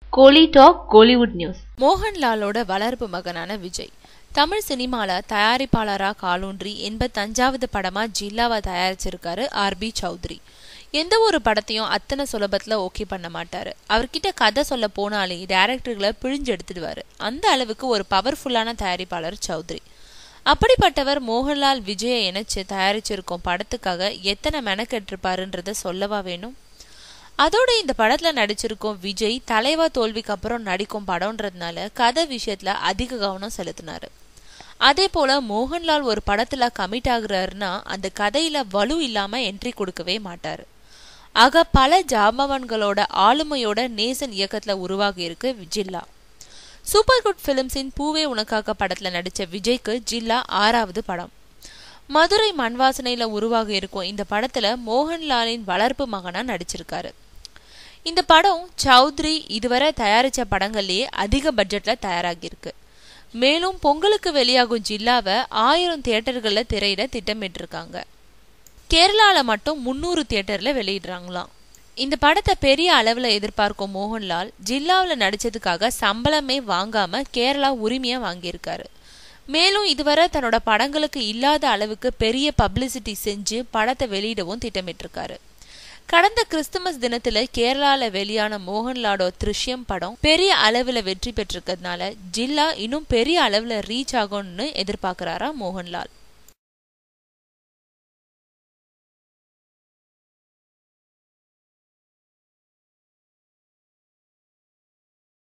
கோலி talk Kollywood news மோகன்லாலோட வளர்ப்பு மகனான விஜய் தமிழ் சினிமால தயாரிப்பாளரா காலூன்றி எண்பத்தஞ்சாவது படமா ஜில்லாவை தயாரிச்சிருக்காரு ஆர் பி சௌத்ரி எந்த ஒரு படத்தையும் அத்தனை சுலபத்துல ஓகே பண்ண மாட்டாரு அவர்கிட்ட கதை சொல்ல போனாலே டேரக்டர்களை பிழிஞ்சு எடுத்துடுவாரு அந்த அளவுக்கு ஒரு பவர்ஃபுல்லான தயாரிப்பாளர் சௌத்ரி அப்படிப்பட்டவர் மோகன்லால் விஜயை இணைச்சு தயாரிச்சிருக்கும் படத்துக்காக எத்தனை மெனக்கெட்டிருப்பாருன்றத சொல்லவா வேணும் அதோட இந்த படத்துல நடிச்சிருக்கும் விஜய் தலைவா தோல்விக்கு அப்புறம் நடிக்கும் படம்ன்றதுனால கதை விஷயத்துல அதிக கவனம் செலுத்தினாரு அதே போல மோகன்லால் ஒரு படத்துல கமிட் ஆகுறாருன்னா அந்த கதையில வலு இல்லாம என்ட்ரி கொடுக்கவே மாட்டாரு ஆக பல ஜாம்பவான்களோட ஆளுமையோட நேசன் இயக்கத்துல உருவாகி இருக்கு ஜில்லா சூப்பர் குட் பிலிம்ஸின் பூவே உனக்காக படத்துல நடிச்ச விஜய்க்கு ஜில்லா ஆறாவது படம் மதுரை மண்வாசனையில உருவாகி இருக்கும் இந்த படத்துல மோகன்லாலின் வளர்ப்பு மகனா நடிச்சிருக்காரு இந்த படம் சௌத்ரி இதுவரை தயாரிச்ச படங்கள்லயே அதிக பட்ஜெட்ல தயாராகியிருக்கு மேலும் பொங்கலுக்கு வெளியாகும் ஜில்லாவை ஆயிரம் தியேட்டர்கள்ல திரையிட திட்டமிட்டிருக்காங்க கேரளால மட்டும் முன்னூறு தியேட்டர்ல வெளியிடுறாங்களாம் இந்த படத்தை பெரிய அளவுல எதிர்பார்க்கும் மோகன்லால் ஜில்லாவுல நடிச்சதுக்காக சம்பளமே வாங்காம கேரளா உரிமையா வாங்கியிருக்காரு மேலும் இதுவரை தன்னோட படங்களுக்கு இல்லாத அளவுக்கு பெரிய பப்ளிசிட்டி செஞ்சு படத்தை வெளியிடவும் திட்டமிட்டிருக்காரு கடந்த கிறிஸ்துமஸ் தினத்துல கேரளால வெளியான மோகன்லாலோ திருஷ்யம் படம் பெரிய அளவுல வெற்றி பெற்றிருக்கிறதுனால ஜில்லா இன்னும் பெரிய அளவுல ரீச் ஆகும்னு எதிர்பார்க்கிறாரா மோகன்லால்